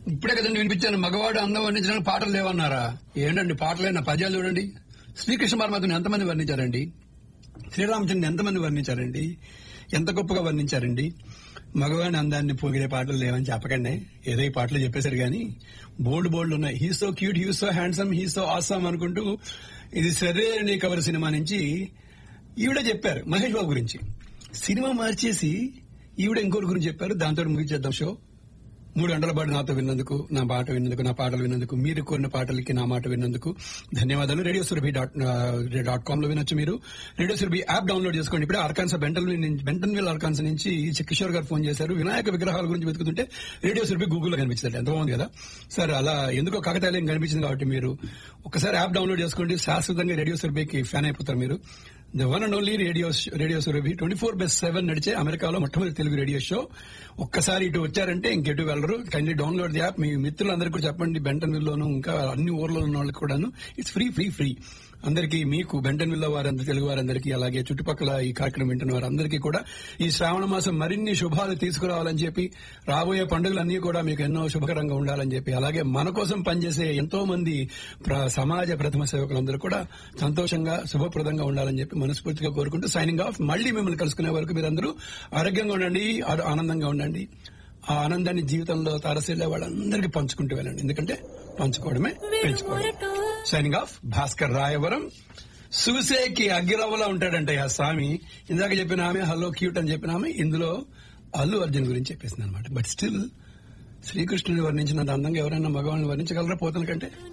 ఇప్పుడే కదండి వినిపించాను మగవాడు అందం వర్ణించడానికి పాటలు లేవన్నారా ఏంటండి పాటలైన పద్యాలు చూడండి శ్రీకృష్ణ పరమాత్మని ఎంతమంది వర్ణించారండి శ్రీరామచంద్రుని ఎంతమంది వర్ణించారండి ఎంత గొప్పగా వర్ణించారండి మగవాడి అందాన్ని పొగిడే పాటలు లేవని చెప్పకండి ఏదో ఈ పాటలు చెప్పేశారు కానీ బోల్డ్ బోల్డ్ ఉన్నాయి he so cute he so handsome he so awesome అనుకుంటూ ఇది సరే కవర్ సినిమా నుంచి ఈవిడ చెప్పారు మహేష్ బాబు గురించి సినిమా మార్చేసి ఈవిడ ఇంకోటి గురించి చెప్పారు దాంతో ముగించేద్దాం షో మూడు గంటల పాటు నాతో విన్నందుకు నా పాట విన్నందుకు నా పాటలు విన్నందుకు మీరు కోరిన పాటలకి నా మాట విన్నందుకు ధన్యవాదాలు radio Surabhi dot dot com లో వినొచ్చు మీరు రేడియో సురభి యాప్ డౌన్లోడ్ చేసుకోండి ఇప్పుడు Arkansas Benton Bentonville Arkansas నుంచి కిషోర్ గారు ఫోన్ చేశారు వినాయక విగ్రహాల గురించి వెతుకుతుంటే రేడియో సురభి గూగుల్లో కనిపించింది ఎంత బాగుంది కదా సార్ అలా ఎందుకో కాకతాళీయం కనిపించింది కాబట్టి మీరు ఒకసారి యాప్ డౌన్లోడ్ చేసుకోండి శాశ్వతంగా రేడియో సురభికి ఫ్యాన్ అయిపోతారు మీరు the one and only radio radio Surabhi twenty four by seven నడిచే అమెరికాలో మొట్టమొదటి తెలుగు రేడియో షో ఒక్కసారి ఇటు వచ్చారంటే ఇంకెటు వెళ్ళరు కైండ్లీ డౌన్లోడ్ ది యాప్ మీ మిత్రులందరికీ కూడా చెప్పండి బెంటన్ విల్లోను ఇంకా అన్ని ఊర్లో ఉన్న వాళ్ళకి కూడాను ఇట్స్ ఫ్రీ ఫ్రీ ఫ్రీ అందరికీ మీకు బెంటన్ విల్లో వారందరూ తెలుగు వారందరికీ అలాగే చుట్టుపక్కల ఈ కార్యక్రమం వింటున్న వారందరికీ కూడా ఈ శ్రావణ మాసం మరిన్ని శుభాలు తీసుకురావాలని చెప్పి రాబోయే పండుగలన్నీ కూడా మీకు ఎన్నో శుభకరంగా ఉండాలని చెప్పి అలాగే మన కోసం పనిచేసే ఎంతో మంది ప్ర- సమాజ ప్రథమ సేవకులందరూ కూడా సంతోషంగా శుభప్రదంగా ఉండాలని చెప్పి మనస్ఫూర్తిగా కోరుకుంటూ సైనింగ్ ఆఫ్ మళ్ళీ మిమ్మల్ని కలుసుకునే వరకు మీరందరూ ఆరోగ్యంగా ఉండండి ఆ- ఆనందంగా ఉండండి ఆ ఆనందాన్ని జీవితంలో తారసిల్లే వాళ్ళందరికీ పంచుకుంటూ వెళ్ళండి ఎందుకంటే పంచుకోవడమే పెంచుకోవడం సైనింగ్ ఆఫ్ భాస్కర్ రాయవరం చూసేకి అగ్గిరవ్వలా ఉంటాడంటే ఆ స్వామి ఇందాక చెప్పిన ఆమె హలో క్యూట్ అని చెప్పిన ఆమె ఇందులో అల్లు అర్జున్ గురించి చెప్పేసింది అనమాట బట్ స్టిల్ శ్రీకృష్ణుని వర్ణించినంత అందంగా ఎవరైనా మగవాళ్ళని వర్ణించగలరా పోతల కంటే